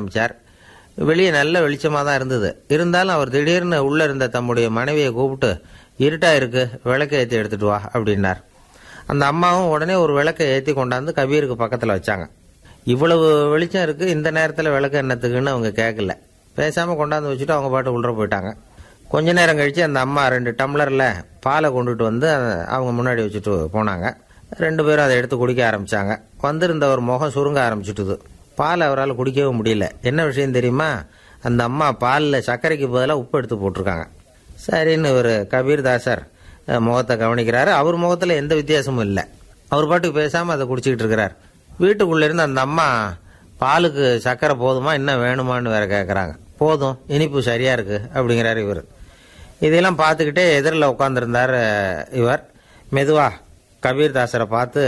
ஆரம்பிச்சார் வெளியே நல்ல வெளிச்சமாக தான் இருந்தது இருந்தாலும் அவர் திடீர்னு உள்ளே இருந்த தம்முடைய மனைவியை கூப்பிட்டு இருட்டா இருக்கு விளக்கை ஏற்றி எடுத்துட்டு வா அப்படின்னார் அந்த அம்மாவும் உடனே ஒரு விளக்கை ஏற்றி கொண்டாந்து கபீருக்கு பக்கத்தில் வச்சாங்க இவ்வளவு வெளிச்சம் இருக்கு இந்த நேரத்தில் விளக்கு என்னத்துக்குன்னு அவங்க கேட்கல பேசாமல் கொண்டாந்து வச்சுட்டு அவங்க பாட்டு உள்ள போயிட்டாங்க கொஞ்ச நேரம் கழிச்சு அந்த அம்மா ரெண்டு டம்ளரில் பாலை கொண்டுட்டு வந்து அவங்க முன்னாடி வச்சுட்டு போனாங்க ரெண்டு பேரும் அதை எடுத்து குடிக்க ஆரம்பிச்சாங்க வந்திருந்த ஒரு முகம் சுருங்க ஆரம்பிச்சுட்டுது பால் அவரால் குடிக்கவே முடியல என்ன விஷயம் தெரியுமா அந்த அம்மா பாலில் சர்க்கரைக்கு பதிலாக உப்பு எடுத்து போட்டிருக்காங்க சரின்னு ஒரு கபீர்தாசர் அஹ், முகத்தை கவனிக்கிறாரு அவர் முகத்தில் எந்த வித்தியாசமும் இல்லை அவர் பாட்டுக்கு பேசாமல் அதை குடிச்சிக்கிட்டு இருக்கிறார் வீட்டுக்குள்ளே இருந்து அந்த அம்மா பாலுக்கு சர்க்கரை போதுமா இன்னும் வேணுமான்னு வேற கேட்குறாங்க போதும் இனிப்பு சரியா இருக்கு அப்படிங்கிறாரு இவர் இதையெல்லாம் பார்த்துக்கிட்டே எதிரில் உட்காந்துருந்தார் இவர் மெதுவா கபீர்தாசரை பார்த்து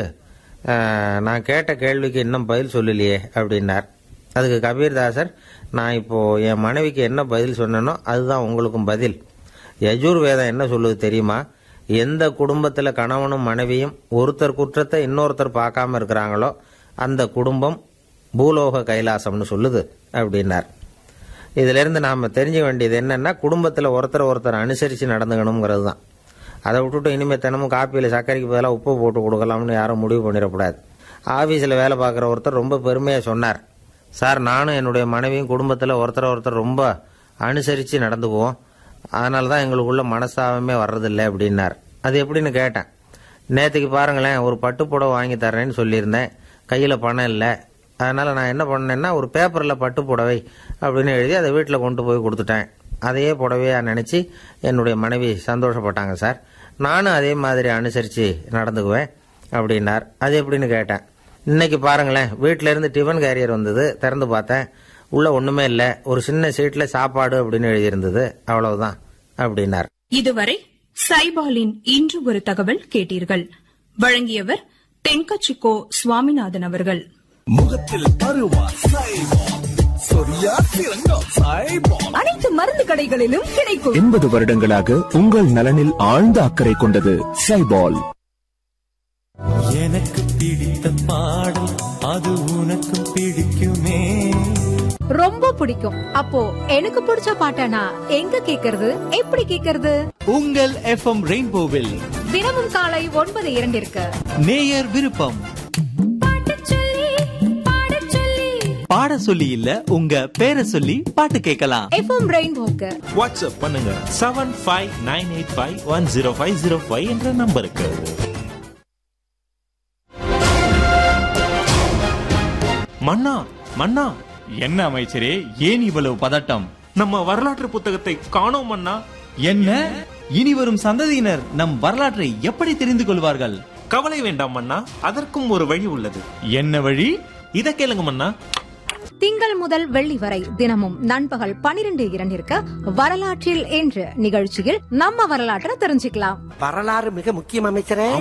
அஹ், நான் கேட்ட கேள்விக்கு இன்னும் பதில் சொல்லலையே அப்படின்னார் அதுக்கு கபீர்தாசர் நான் இப்போ என் மனைவிக்கு என்ன பதில் சொன்னேனோ அதுதான் உங்களுக்கும் பதில் யஜூர் வேதம் என்ன சொல்லுது தெரியுமா எந்த குடும்பத்தில் கணவனும் மனைவியும் ஒருத்தர் குற்றத்தை இன்னொருத்தர் பார்க்காம இருக்கிறாங்களோ அந்த குடும்பம் பூலோக கைலாசம்னு சொல்லுது அப்படின்னார் இதுல இருந்து நாம தெரிஞ்சுக்க வேண்டியது என்னன்னா குடும்பத்தில் ஒருத்தர் ஒருத்தர் அனுசரித்து நடந்துக்கணுங்கிறது தான் அதை விட்டுட்டு இனிமேல் தினமும் காப்பியில் சர்க்கரைக்கு பதிலாக உப்பு போட்டு கொடுக்கலாம்னு யாரும் முடிவு பண்ணிடக்கூடாது ஆஃபீஸில் வேலை பார்க்குற ஒருத்தர் ரொம்ப பெருமையாக சொன்னார் சார் நானும் என்னுடைய மனைவியும் குடும்பத்தில் ஒருத்தர் ஒருத்தர் ரொம்ப அனுசரித்து நடந்துக்குவோம் அதனால தான் எங்களுக்குள்ள மனஸ்தாபமே வர்றதில்லை அப்படின்னார் அது எப்படின்னு கேட்டேன் நேற்றுக்கு பாருங்களேன் ஒரு பட்டுப்புடவை வாங்கி தரேன்னு சொல்லியிருந்தேன் கையில் பணம் இல்லை அதனால் நான் என்ன பண்ணேன்னா ஒரு பேப்பரில் பட்டு புடவை அப்படின்னு எழுதி அதை வீட்டில் கொண்டு போய் கொடுத்துட்டேன் அதையே புடவையாக நினச்சி என்னுடைய மனைவி சந்தோஷப்பட்டாங்க சார் நானும் அதே மாதிரி அனுசரித்து நடந்துக்குவேன் அப்படின்னார் அது எப்படின்னு கேட்டேன் இன்னைக்கு பாருங்களேன் வீட்டில இருந்து டிஃபன் கேரியர் வந்தது திறந்து பார்த்தேன் உள்ள ஒன்றுமே இல்லை ஒரு சின்ன சீட்டில் சாப்பாடு அப்படின்னு எழுதியிருந்தது அவ்வளவுதான் அப்படின்னார் இதுவரை சைபாலின் இன்று ஒரு தகவல் கேட்டீர்கள் வழங்கியவர் தென்கச்சிக்கோ சுவாமிநாதன் அவர்கள் முகத்தில் பருவா சைபால் சொரியா சிறங்கா சைபால் அனைத்து மருந்து கடைகளிலும் கிடைக்கும் எண்பது வருடங்களாக உங்கள் நலனில் ஆழ்ந்த அக்கறை கொண்டது சைபால் எனக்கு பிடித்த பாடல் அது உனக்கு பிடிக்குமே ரொம்ப பிடிக்கும் அப்போ எனக்கு பிடிச்ச பாட்டனா எங்க கேக்குறது எப்படி கேக்குறது உங்கள் எஃப்எம் ரெயின்போவில் தினமும் காலை ஒன்பது இரண்டிற்கு நேயர் விருப்பம் பாட சொல்லி இல்ல உங்க பேரை சொல்லி பாட்டு கேட்கலாம் எஃப்எம் ரெயின்போக்கு வாட்ஸ்அப் பண்ணுங்க seven five nine eight five one zero five zero five என்ற நம்பருக்கு மன்னா மன்னா என்ன அமைச்சரே ஏன் இவ்வளவு பதட்டம் நம்ம வரலாற்று புத்தகத்தை காணோம் மன்னா என்ன இனி வரும் சந்ததியினர் நம் வரலாற்றை எப்படி தெரிந்து கொள்வார்கள் கவலை வேண்டாம் மன்னா அதற்கும் ஒரு வழி உள்ளது என்ன வழி இத கேளுங்க மன்னா திங்கள் முதல் வெள்ளி வரை தினமும் நண்பகல் பனிரெண்டு இரண்டிற்கு வரலாற்றில் என்று நிகழ்ச்சியில் நம்ம வரலாற்றை தெரிஞ்சுக்கலாம் வரலாறு மிக முக்கியம் அமைச்சரே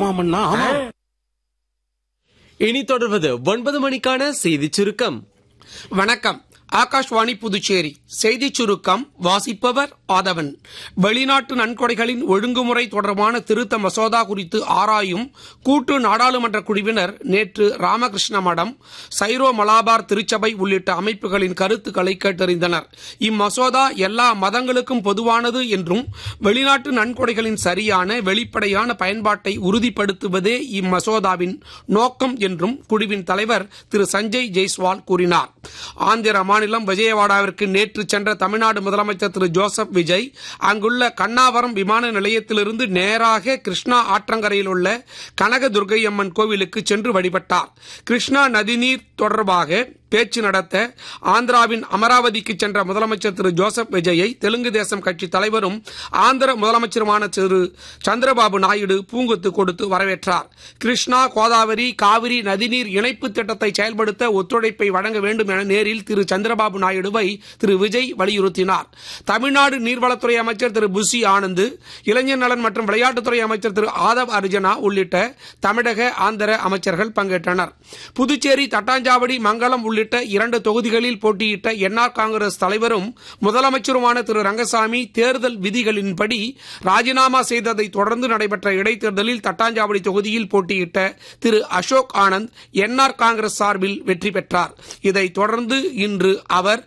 இனி தொடர்வது ஒன்பது மணிக்கான செய்திச் சுருக்கம் வணக்கம் ஆகாஷ்வாணி புதுச்சேரி செய்திச் சுருக்கம் வாசிப்பவர் ஆதவன் வெளிநாட்டு நன்கொடைகளின் ஒழுங்குமுறை தொடர்பான திருத்த மசோதா குறித்து ஆராயும் கூட்டு நாடாளுமன்ற குழுவினர் நேற்று ராமகிருஷ்ண மடம் சைரோ மலாபார் திருச்சபை உள்ளிட்ட அமைப்புகளின் கருத்துக்களை கேட்டறிந்தனர் இம்மசோதா எல்லா மதங்களுக்கும் பொதுவானது என்றும் வெளிநாட்டு நன்கொடைகளின் சரியான வெளிப்படையான பயன்பாட்டை உறுதிப்படுத்துவதே இம்மசோதாவின் நோக்கம் என்றும் குழுவின் தலைவர் திரு சஞ்சய் ஜெய்ஸ்வால் கூறினார் ஆந்திர மாநிலம் விஜயவாடாவிற்கு நேற்று சென்ற தமிழ்நாடு முதலமைச்சர் திரு ஜோசப் விஜய் அங்குள்ள கண்ணாவரம் விமான நிலையத்திலிருந்து நேராக கிருஷ்ணா ஆற்றங்கரையில் உள்ள கனக துர்க்கையம்மன் கோவிலுக்கு சென்று வழிபட்டார் கிருஷ்ணா நதிநீர் தொடர்பாக பேச்சு நடத்த ஆந்திராவின் அமராவதிக்கு சென்ற முதலமைச்சர் திரு ஜோசப் விஜயை தெலுங்கு தேசம் கட்சி தலைவரும் ஆந்திர முதலமைச்சருமான திரு சந்திரபாபு நாயுடு பூங்கொத்து கொடுத்து வரவேற்றார் கிருஷ்ணா கோதாவரி காவிரி நதிநீர் இணைப்பு திட்டத்தை செயல்படுத்த ஒத்துழைப்பை வழங்க வேண்டும் என நேரில் திரு சந்திரபாபு நாயுடுவை திரு விஜய் வலியுறுத்தினார் தமிழ்நாடு நீர்வளத்துறை அமைச்சர் திரு புசி ஆனந்த் இளைஞர் நலன் மற்றும் விளையாட்டுத்துறை அமைச்சர் திரு ஆதவ் அர்ஜுனா உள்ளிட்ட தமிழக ஆந்திர அமைச்சர்கள் பங்கேற்றனர் புதுச்சேரி தட்டாஞ்சாவடி மங்களம் உள்ளிட்ட இரண்டு தொகுதிகளில் போட்டியிட்ட என்ஆர் காங்கிரஸ் தலைவரும் முதலமைச்சருமான திரு ரங்கசாமி தேர்தல் விதிகளின்படி ராஜினாமா செய்ததை தொடர்ந்து நடைபெற்ற இடைத்தேர்தலில் தட்டாஞ்சாவடி தொகுதியில் போட்டியிட்ட திரு அசோக் ஆனந்த் என்ஆர் காங்கிரஸ் சார்பில் வெற்றி பெற்றார் இதைத் தொடர்ந்து இன்று அவர்